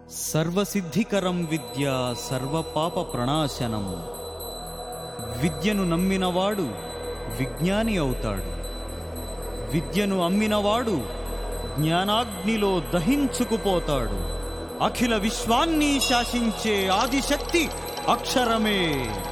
సర్వసిద్ధికరం విద్య సర్వపాప ప్రణాశనం విద్యను నమ్మినవాడు విజ్ఞాని అవుతాడు విద్యను అమ్మినవాడు జ్ఞానాగ్నిలో దహించుకుపోతాడు అఖిల విశ్వాన్ని శాసించే ఆదిశక్తి అక్షరమే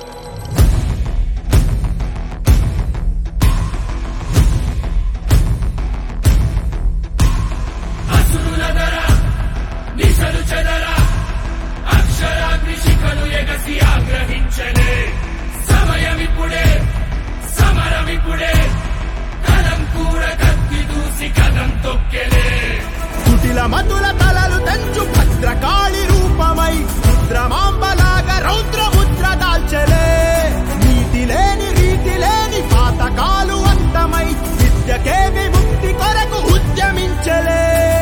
నిశలు చెదర అక్షరాగ్ని శిఖలు ఎగసి ఆగ్రహించలే సమయమిప్పుడే సమరమిప్పుడే కలం కూడా కత్తి దూసి కదం తొక్కెలే కుటిల మతుల తలలు తెంచు భద్రకాళి రూపమై రుద్రమాంబలాగా రౌద్ర ముద్ర దాల్చలే నీతి లేని రీతి లేని పాతకాలు అంతమై విద్యకే విముక్తి కొరకు ఉద్యమించలే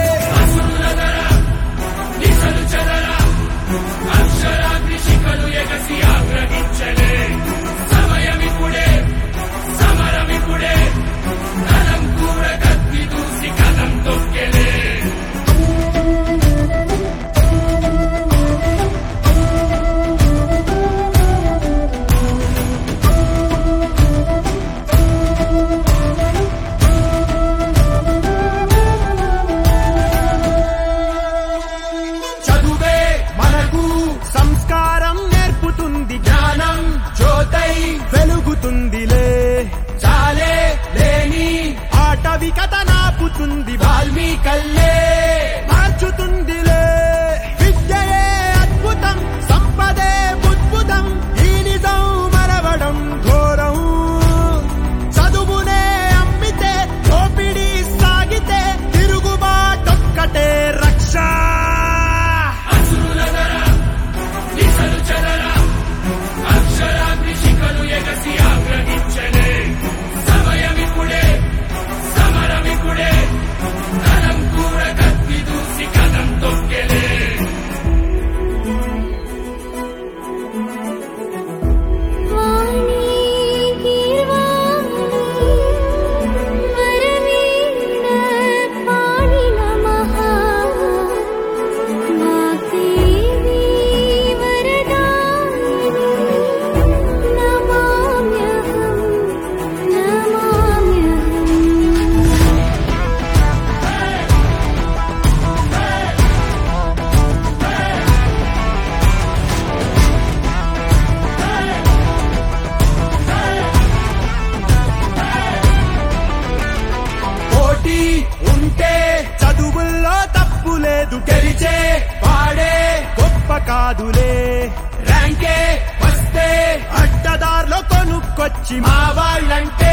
నిశలు చెదర అక్షరాగ్ని శిఖలు ఎగసి ఆగ్రహించలే సమయమిప్పుడే సమరమిప్పుడే కలం కూడా కత్తి దూసి కదం తొక్కెలే చదువే మనకు సంస్కారం నేర్పుతుంది జ్ఞానం జ్యోతై వెలుగుతుందిలే చాలే లేని ఆటవికత నాపుతుంది వాల్మీకల్లే మార్చుతుందిలే విద్యయే అద్భుతం సంపదే బుద్భుతం ఈ నిజం మరవడం ఘోరం చదువునే అమ్మితే దోపిడీ సాగితే తిరుగుబాటొక్కటే రక్ష నిశలు చెదర అక్షరాగ్ని శిఖలు ఎగసి ఆగ్రహించలే సమయమిప్పుడే సమరమిప్పుడే కలం కూడా కత్తి దూసి కదం తొక్కెలే వాణి గీర్వాణి వరవీణ పాణి నమః వాగ్దేవి వరదాయిని నమామ్యహం నమామ్యహం పోటీ ఉంటే చదువుల్లో తప్పు లేదు గెలిచే వాడే గొప్ప కాదులే ర్యాంకే వస్తే అడ్డదార్లో కొనుక్కొచ్చి మా వాళ్ళంటే